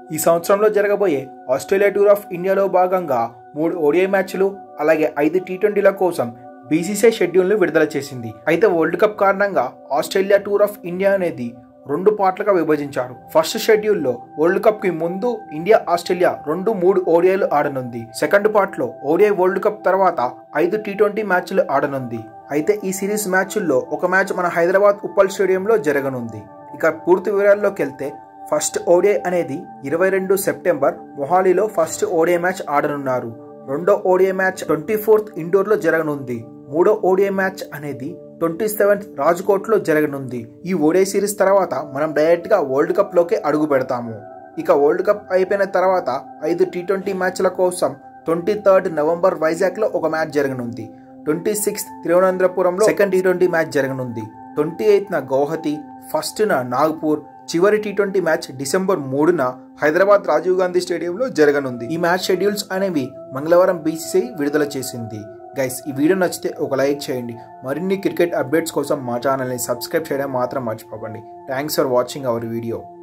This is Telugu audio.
ఈ సంవత్సరంలో జరగబోయే ఆస్ట్రేలియా టూర్ ఆఫ్ ఇండియాలో భాగంగా మూడు ఓడిఐ మ్యాచ్లు అలాగే ఐదు టీ ట్వంటీల కోసం బీసీసీఐ షెడ్యూల్ను విడుదల చేసింది అయితే వరల్డ్ కప్ కారణంగా ఆస్ట్రేలియా టూర్ ఆఫ్ ఇండియా అనేది రెండు పార్ట్లుగా విభజించారు ఫస్ట్ షెడ్యూల్లో వరల్డ్ కప్ కి ముందు ఇండియా ఆస్ట్రేలియా రెండు మూడు ఓడిఐలు ఆడనుంది సెకండ్ పార్ట్ లో ఓడిఐ వరల్డ్ కప్ తర్వాత ఐదు టీ ట్వంటీ మ్యాచ్లు ఆడనుంది అయితే ఈ సిరీస్ మ్యాచ్ల్లో ఒక మ్యాచ్ మన హైదరాబాద్ ఉప్పల్ స్టేడియంలో జరగనుంది ఇక పూర్తి వివరాల్లోకి వెళ్తే ఫస్ట్ ఓడిఐ అనేది ఇరవై రెండు సెప్టెంబర్ మొహాలీలో ఫస్ట్ ఓడిఐ మ్యాచ్ ఆడనున్నారు రెండో ఓడిఐ మ్యాచ్ ట్వంటీ ఫోర్త్ ఇండోర్లో జరగనుంది మూడో ఓడిఐ మ్యాచ్ అనేది ట్వంటీ సెవెంత్ రాజ్కోట్లో జరగనుంది ఈ ఓడిఐ సిరీస్ తర్వాత మనం డైరెక్ట్గా వరల్డ్ కప్లోకి అడుగు పెడతాము ఇక వరల్డ్ కప్ అయిపోయిన తర్వాత ఐదు టీ ట్వంటీ మ్యాచ్ల కోసం ట్వంటీ థర్డ్ నవంబర్ వైజాగ్లో ఒక మ్యాచ్ జరగనుంది ట్వంటీ సిక్స్త్ తిరువనంతపురంలో సెకండ్ టీ ట్వంటీ మ్యాచ్ జరగనుంది ట్వంటీ ఎయిత్న గౌహతి ఫస్ట్న నాగ్పూర్ చివరి టీ ట్వంటీ మ్యాచ్ డిసెంబర్ మూడున హైదరాబాద్ రాజీవ్ గాంధీ స్టేడియంలో జరగనుంది ఈ మ్యాచ్ షెడ్యూల్స్ అనేవి మంగళవారం బీసీసీ విడుదల చేసింది గైస్ ఈ వీడియో నచ్చితే ఒక లైక్ చేయండి మరిన్ని క్రికెట్ అప్డేట్స్ కోసం మా ఛానల్ని సబ్స్క్రైబ్ చేయడం మాత్రం మర్చిపోకండి thanks for watching our video